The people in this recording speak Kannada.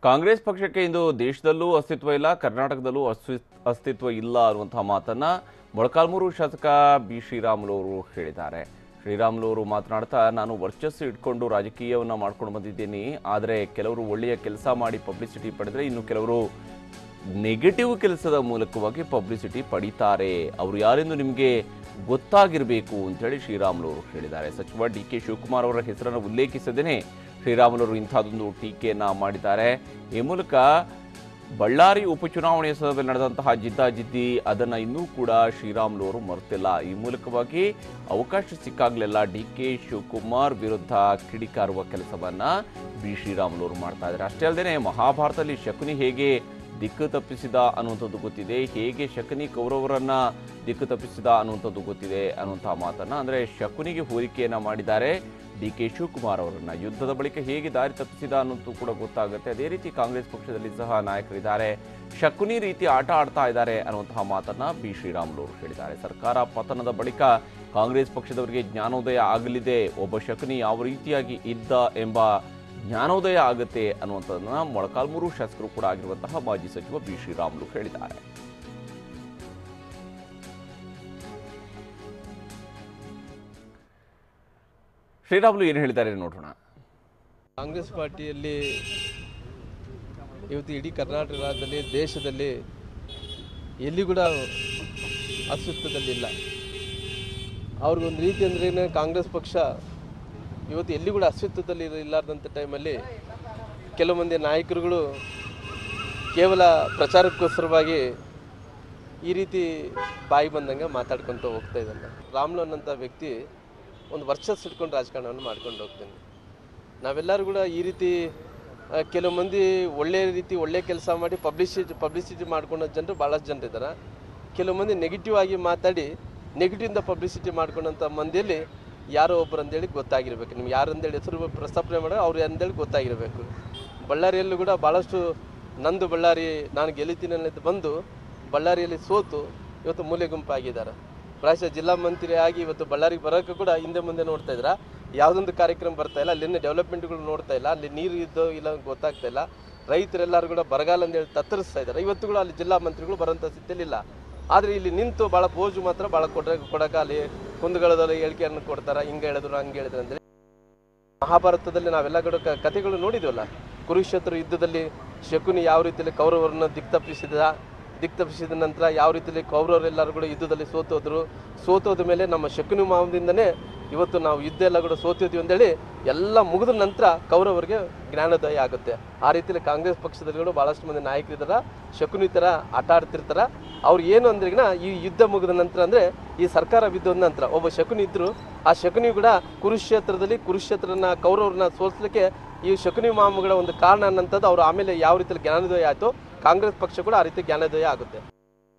ಕಾಂಗ್ರೆಸ್ ಪಕ್ಷಕ್ಕೆ ಇಂದು ದೇಶದಲ್ಲೂ ಅಸ್ತಿತ್ವ ಇಲ್ಲ ಕರ್ನಾಟಕದಲ್ಲೂ ಅಸ್ತಿ ಅಸ್ತಿತ್ವ ಇಲ್ಲ ಅನ್ನುವಂತಹ ಮಾತನ್ನ ಮೊಳಕಾಲ್ಮೂರು ಶಾಸಕ ಬಿ ಶ್ರೀರಾಮುಲು ಅವರು ಹೇಳಿದ್ದಾರೆ ಶ್ರೀರಾಮುಲು ಅವರು ಮಾತನಾಡ್ತಾ ನಾನು ವರ್ಚಸ್ಸು ಇಟ್ಕೊಂಡು ರಾಜಕೀಯವನ್ನು ಮಾಡ್ಕೊಂಡು ಬಂದಿದ್ದೀನಿ ಆದರೆ ಕೆಲವರು ಒಳ್ಳೆಯ ಕೆಲಸ ಮಾಡಿ ಪಬ್ಲಿಸಿಟಿ ಪಡೆದರೆ ಇನ್ನು ಕೆಲವರು ನೆಗೆಟಿವ್ ಕೆಲಸದ ಮೂಲಕವಾಗಿ ಪಬ್ಲಿಸಿಟಿ ಪಡಿತಾರೆ ಅವರು ಯಾರೆಂದು ನಿಮಗೆ ಗೊತ್ತಾಗಿರಬೇಕು ಅಂತೇಳಿ ಶ್ರೀರಾಮುಲು ಅವರು ಹೇಳಿದ್ದಾರೆ ಸಚಿವ ಡಿ ಕೆ ಶಿವಕುಮಾರ್ ಅವರ ಹೆಸರನ್ನು ಉಲ್ಲೇಖಿಸದೇನೆ ಶ್ರೀರಾಮುಲು ಅವರು ಇಂಥದ್ದೊಂದು ಟೀಕೆಯನ್ನ ಮಾಡಿದ್ದಾರೆ ಈ ಮೂಲಕ ಬಳ್ಳಾರಿ ಉಪಚುನಾವಣೆಯ ಸಂದರ್ಭದಲ್ಲಿ ನಡೆದಂತಹ ಜಿದ್ದಾಜಿದ್ದಿ ಅದನ್ನು ಇನ್ನೂ ಕೂಡ ಶ್ರೀರಾಮುಲು ಅವರು ಮರೆತಿಲ್ಲ ಈ ಮೂಲಕವಾಗಿ ಅವಕಾಶ ಸಿಕ್ಕಾಗಲೆಲ್ಲ ಡಿ ಕೆ ಶಿವಕುಮಾರ್ ವಿರುದ್ಧ ಕಿಡಿಕಾರುವ ಕೆಲಸವನ್ನ ಬಿ ಶ್ರೀರಾಮುಲು ಅವರು ಮಾಡ್ತಾ ಇದ್ದಾರೆ ಅಷ್ಟೇ ಅಲ್ಲದೆ ಮಹಾಭಾರತದಲ್ಲಿ ಶಕುನಿ ಹೇಗೆ ದಿಕ್ಕು ತಪ್ಪಿಸಿದ ಅನ್ನುವಂಥದ್ದು ಗೊತ್ತಿದೆ ಹೇಗೆ ಶಕುನಿ ಕೌರವರನ್ನ ದಿಕ್ಕು ತಪ್ಪಿಸಿದ ಅನ್ನುವಂಥದ್ದು ಗೊತ್ತಿದೆ ಅನ್ನುವಂತಹ ಮಾತನ್ನ ಅಂದ್ರೆ ಶಕುನಿಗೆ ಹೋಲಿಕೆಯನ್ನ ಮಾಡಿದ್ದಾರೆ ಡಿ ಕೆ ಶಿವಕುಮಾರ್ ಅವರನ್ನ ಯುದ್ಧದ ಬಳಿಕ ಹೇಗೆ ದಾರಿ ತಪ್ಪಿಸಿದ ಅನ್ನೋದು ಕೂಡ ಗೊತ್ತಾಗುತ್ತೆ ಅದೇ ರೀತಿ ಕಾಂಗ್ರೆಸ್ ಪಕ್ಷದಲ್ಲಿ ಸಹ ನಾಯಕರಿದ್ದಾರೆ ಶಕುನಿ ರೀತಿ ಆಟ ಆಡ್ತಾ ಇದ್ದಾರೆ ಅನ್ನುವಂತಹ ಮಾತನ್ನ ಬಿ ಶ್ರೀರಾಮುಲು ಅವರು ಹೇಳಿದ್ದಾರೆ ಸರ್ಕಾರ ಪತನದ ಬಳಿಕ ಕಾಂಗ್ರೆಸ್ ಪಕ್ಷದವರಿಗೆ ಜ್ಞಾನೋದಯ ಆಗಲಿದೆ ಒಬ್ಬ ಶಕುನಿ ಯಾವ ರೀತಿಯಾಗಿ ಇದ್ದ ಎಂಬ ಜ್ಞಾನೋದಯ ಆಗುತ್ತೆ ಅನ್ನುವಂಥದ್ದನ್ನ ಮೊಳಕಾಲ್ಮೂರು ಶಾಸಕರು ಕೂಡ ಆಗಿರುವಂತಹ ಮಾಜಿ ಸಚಿವ ಬಿ ಶ್ರೀರಾಮುಲು ಹೇಳಿದ್ದಾರೆ ಶ್ರೀರಾಮುಲು ಏನು ಹೇಳಿದ್ದಾರೆ ನೋಡೋಣ ಕಾಂಗ್ರೆಸ್ ಪಾರ್ಟಿಯಲ್ಲಿ ಇವತ್ತು ಇಡೀ ಕರ್ನಾಟಕ ರಾಜ್ಯದಲ್ಲಿ ದೇಶದಲ್ಲಿ ಎಲ್ಲಿ ಕೂಡ ಅಸ್ತಿತ್ವದಲ್ಲಿಲ್ಲ ಅವ್ರಿಗೊಂದು ರೀತಿ ಅಂದ್ರೆ ಕಾಂಗ್ರೆಸ್ ಪಕ್ಷ ಇವತ್ತು ಎಲ್ಲಿ ಕೂಡ ಅಸ್ತಿತ್ವದಲ್ಲಿ ಇರ- ಇಲ್ಲಾರ್ದಂಥ ಟೈಮಲ್ಲಿ ಕೆಲವು ಮಂದಿ ನಾಯಕರುಗಳು ಕೇವಲ ಪ್ರಚಾರಕ್ಕೋಸ್ಕರವಾಗಿ ಈ ರೀತಿ ಬಾಯಿ ಬಂದಂಗೆ ಮಾತಾಡ್ಕೊತ ಹೋಗ್ತಾ ಇದ್ದಾನೆ ರಾಮ್ಲು ಅನ್ನೋಂಥ ವ್ಯಕ್ತಿ ಒಂದು ವರ್ಚಸ್ ಇಟ್ಕೊಂಡು ರಾಜಕಾರಣವನ್ನು ಮಾಡ್ಕೊಂಡು ಹೋಗ್ತಾನೆ ನಾವೆಲ್ಲರೂ ಕೂಡ ಈ ರೀತಿ ಆ, ಕೆಲವು ಮಂದಿ ಒಳ್ಳೆ ರೀತಿ ಒಳ್ಳೆ ಕೆಲಸ ಮಾಡಿ ಪಬ್ಲಿಸಿಟಿ ಪಬ್ಲಿಸಿಟಿ ಮಾಡ್ಕೊಂಡ ಜನರು ಭಾಳಷ್ಟು ಜನರು ಇದ್ದಾರೆ ಕೆಲವು ಮಂದಿ ನೆಗೆಟಿವ್ ಆಗಿ ಮಾತಾಡಿ ನೆಗೆಟಿವಿಂದ ಪಬ್ಲಿಸಿಟಿ ಮಾಡ್ಕೊಂಡಂಥ ಮಂದಿಯಲ್ಲಿ ಯಾರೋ ಒಬ್ಬರು ಅಂತೇಳಿ ಗೊತ್ತಾಗಿರ್ಬೇಕು ನಿಮ್ಗೆ ಯಾರು ಅಂತೇಳಿ ಹೆಸರು ಪ್ರಸ್ತಾಪನೆ ಮಾಡೋ ಅವ್ರು ಅಂತೇಳಿ ಗೊತ್ತಾಗಿರಬೇಕು ಬಳ್ಳಾರಿಯಲ್ಲೂ ಕೂಡ ಭಾಳಷ್ಟು ನಂದು ಬಳ್ಳಾರಿ ನಾನು ಗೆಲ್ಲಿತೀನಿ ಅನ್ನೋದು ಬಂದು ಬಳ್ಳಾರಿಯಲ್ಲಿ ಸೋತು ಇವತ್ತು ಮೂಲೆ ಗುಂಪಾಗಿದ್ದಾರೆ ಪ್ರಾಯಶಃ ಜಿಲ್ಲಾ ಮಂತ್ರಿ ಆಗಿ ಇವತ್ತು ಬಳ್ಳಾರಿಗೆ ಬರೋಕ್ಕೆ ಕೂಡ ಹಿಂದೆ ಮುಂದೆ ನೋಡ್ತಾ ಇದ್ರ ಯಾವುದೊಂದು ಕಾರ್ಯಕ್ರಮ ಬರ್ತಾ ಇಲ್ಲ ಅಲ್ಲಿನ ಡೆವಲಪ್ಮೆಂಟ್ಗಳು ನೋಡ್ತಾ ಇಲ್ಲ ಅಲ್ಲಿ ನೀರು ಇದ್ದೋ ಇಲ್ಲ ಅಂತ ಗೊತ್ತಾಗ್ತಾ ಇಲ್ಲ ರೈತರೆಲ್ಲರೂ ಕೂಡ ಬರಗಾಲ ಅಂತೇಳಿ ತತ್ತರಿಸ್ತಾ ಇದ್ದಾರೆ ಇವತ್ತು ಕೂಡ ಅಲ್ಲಿ ಜಿಲ್ಲಾ ಮಂತ್ರಿಗಳು ಬರೋಂಥ ಸ್ಥಿತಿಯಲ್ಲಿ ಇಲ್ಲ ಆದರೆ ಇಲ್ಲಿ ನಿಂತು ಭಾಳ ಬೋಜು ಮಾತ್ರ ಭಾಳ ಕೊಡ ಕೊಡಕ ಅಲ್ಲಿ ಕುಂದಗಳದಲ್ಲಿ ಹೇಳಿಕೆಯನ್ನು ಕೊಡ್ತಾರೆ ಹಿಂಗೆ ಹೇಳಿದ್ರು ಹಂಗೆ ಹೇಳಿದ್ರು ಅಂತೇಳಿ ಮಹಾಭಾರತದಲ್ಲಿ ನಾವೆಲ್ಲ ಕೂಡ ಕ- ಕಥೆಗಳು ನೋಡಿದ್ವಲ್ಲ ಕುರುಕ್ಷೇತ್ರ ಯುದ್ಧದಲ್ಲಿ ಶಕುನಿ ಯಾವ ರೀತಿಯಲ್ಲಿ ಕೌರವರನ್ನು ದಿಕ್ತಪ್ಪಿಸಿದ ದಿಕ್ತಪ್ಪಿಸಿದ ನಂತರ ಯಾವ ರೀತಿಯಲ್ಲಿ ಕೌರವರೆಲ್ಲರೂ ಕೂಡ ಯುದ್ಧದಲ್ಲಿ ಸೋತೋದ್ರು ಸೋತೋದ ಮೇಲೆ ನಮ್ಮ ಶಕುನಿ ಮಾವದಿಂದನೇ ಇವತ್ತು ನಾವು ಯುದ್ಧ ಎಲ್ಲ ಕೂಡ ಸೋತಿದ್ವಿ ಅಂತೇಳಿ ಎಲ್ಲ ಮುಗಿದ ನಂತರ ಕೌರವರಿಗೆ ಜ್ಞಾನೋದಯ ಆಗುತ್ತೆ ಆ ರೀತಿಯಲ್ಲಿ ಕಾಂಗ್ರೆಸ್ ಪಕ್ಷದಲ್ಲಿ ಕೂಡ ಭಾಳಷ್ಟು ಮಂದಿ ನಾಯಕರಿದ್ದಾರ ಶಕುನಿ ಥರ ಆಟ ಆಡ್ತಿರ್ತಾರ ಅವ್ರು ಏನು ಅಂದ್ರೆ ಈಗ ಈ ಯುದ್ಧ ಮುಗಿದ ನಂತರ ಅಂದ್ರೆ ಈ ಸರ್ಕಾರ ಬಿದ್ದೋದ ನಂತರ ಒಬ್ಬ ಶಕುನಿ ಇದ್ರು ಆ ಶಕುನಿ ಕೂಡ ಕುರುಕ್ಷೇತ್ರದಲ್ಲಿ ಕುರುಕ್ಷೇತ್ರನ ಕೌರವರನ್ನ ಸೋಲಿಸ್ಲಿಕ್ಕೆ ಈ ಶಕುನಿ ಮಾಮಗಳ ಒಂದು ಕಾರಣ ಅನ್ನಂಥದ್ದು ಅವ್ರು ಆಮೇಲೆ ಯಾವ ರೀತಿಯಲ್ಲಿ ಜ್ಞಾನೋದಯ ಆಯಿತು ಕಾಂಗ್ರೆಸ್ ಪಕ್ಷ ಕೂಡ ಆ ರೀತಿ ಜ್ಞಾನೋದಯ ಆಗುತ್ತೆ